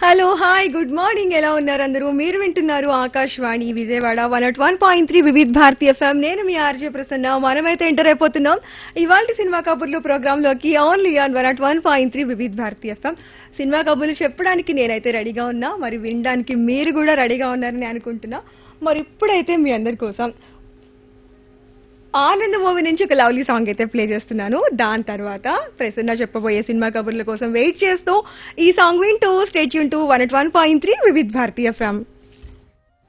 hello hi good morning ఎలా ఉన్నారు అందరూ మీరు వింటున్నారు Akashvani Vijayawada one at one point three Vividh Bharati FM నేను మీ ఆర్జే ప్రసన్న మనమైతే ఎంటర్ అయిపోతున్నాం ఇవాళ సినిమా కబుర్లు ప్రోగ్రామ్ లోకి only on one at one point three Vividh Bharati FM సినిమా కబుర్లు చెప్పడానికి నేనైతే రెడీగా ఉన్నా మరి వినడానికి మీరు కూడా రెడీగా ఉన్నారని అనుకుంటున్నా మరి ఇప్పుడైతే మీ అందరి కోసం ఆనంద్ మూవీ నుంచి ఒక లవ్లీ సాంగ్ అయితే ప్లే చేస్తున్నాను దాని తర్వాత ప్రసన్న చెప్పబోయే సినిమా కబుర్ల కోసం వెయిట్ చేస్తూ ఈ సాంగ్ వింటూ స్టేట్ యూన్ to one at one point three Vividh Bharati FM